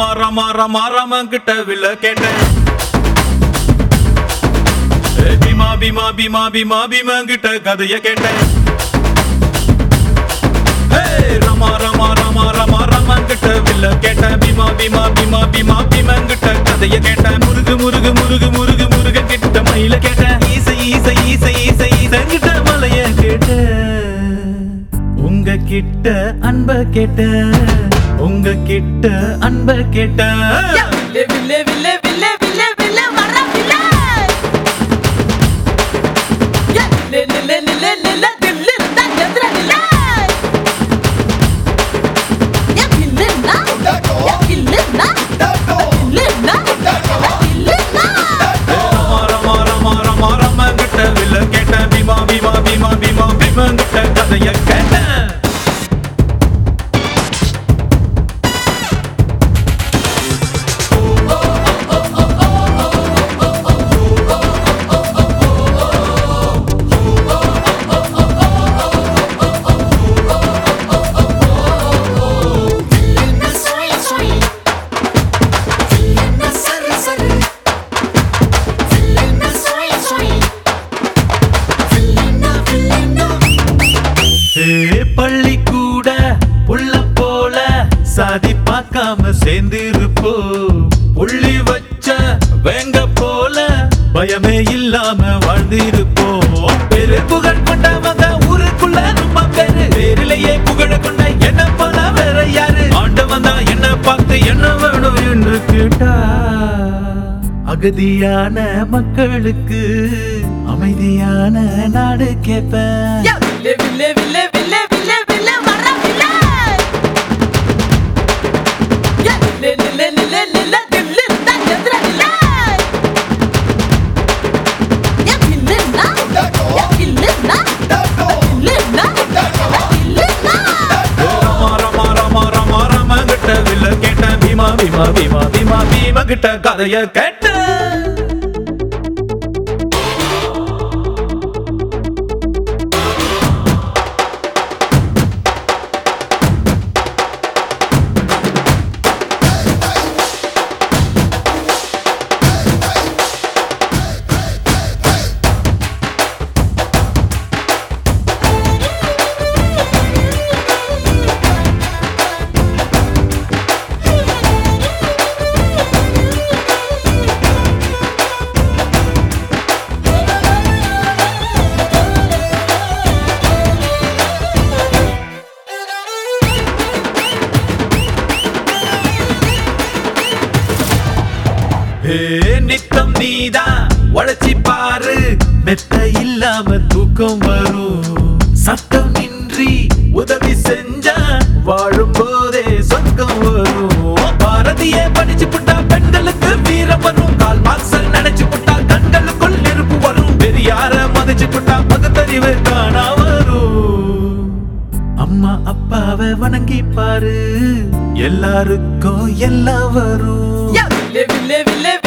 ரமா ரமா ரமா ரம கிட்ட வில்ல கேட்டேன் ஏ, பீமா பீமா பீமா பீமா பீமா கிட்ட கதைய கேட்டேன் ஹே, ரமா ரமா ரமா ரமா ரம கிட்ட வில்ல கேட்டேன் பீமா பீமா பீமா பீமா பீமா கிட்ட கதைய கேட்டேன் முருகு முருகு முருகு முருகு முருக கிட்ட மயில கேட்டேன் ஈசை ஈசை ஈசை ஈசை ஈசை கிட்ட மலைய கேட்டேன் உங்க கிட்ட அன்ப கேட்ட உங்க கிட்ட அன்ப கேட்ட வில்லே வில்லே வில்லே வில்லே வில்லே வில்லே வர வில்லே யே, லே, லே, லே, லே, லே, லே, லே, தில்லு இருந்தா எதிர நில்லே. யே, கில்லுன்னா, யே, கில்லுன்னா, கில்லுன்னா, கில்லுன்னா. ரமா ரமா ரமா ரமா ரம கிட்ட வில்ல கேட்ட பீமா பீமா பீமா பீமா பீமா கிட்ட கதைய கேட்ட Filina soy soy Filina sar sar Filina soy soy Filina filina ஏ பள்ளி கூட உள்ள போல சாதி பார்க்காம சேர்ந்திருப்போ புள்ளி வச்ச வேங்க போல பயமே இல்லாம வாழ்ந்திருப்போம் பெரு புகழ் கொண்டவங்க ஊருக்குள்ள நம்ம பேரு பேரிலேயே புகழ கொண்ட என்ன போல வேற யாரு ஆண்டவன் தான் என்ன பார்த்து என்ன வேணும் என்று கேட்டா அகதியான மக்களுக்கு அமைதியான நாடு கேட்பேன் யே, வில்லே வில்லே வில்லே வில்லே வில்லே வில்லே வர வில்லே. யே, லே, லே, லே, லே, லே, லே, லே, தில்லு இருந்தா எதிர நில்லே. யே, கில்லுன்னா, யே, கில்லுன்னா, கில்லுன்னா, கில்லுன்னா. ரமா ரமா ரமா ரமா ரம கிட்ட வில்ல கேட்ட பீமா பீமா பீமா பீமா பீமா கிட்ட கதைய கேட்ட ஏ நித்தம் நீதான் உழைச்சி பாரு மெத்த இல்லாம தூக்கம் வரும் சட்டம் இன்றி உதவி செஞ்சா வாழும் போதே சொர்க்கம் வரும் பாரதிய படிச்சு புட்டா பெண்களுக்கு வீரம் வரும் கால் மார்க்சல் நினைச்சு புட்டா கண்களுக்குள் நெருப்பு வரும் பெரியார மதிச்சு புட்டா பகுத்தறிவு காணா வரும் அம்மா அப்பாவை வணங்கி பாரு எல்லாருக்கும் எல்லாம் வரும் யே, வில்லே வில்லே வில்லே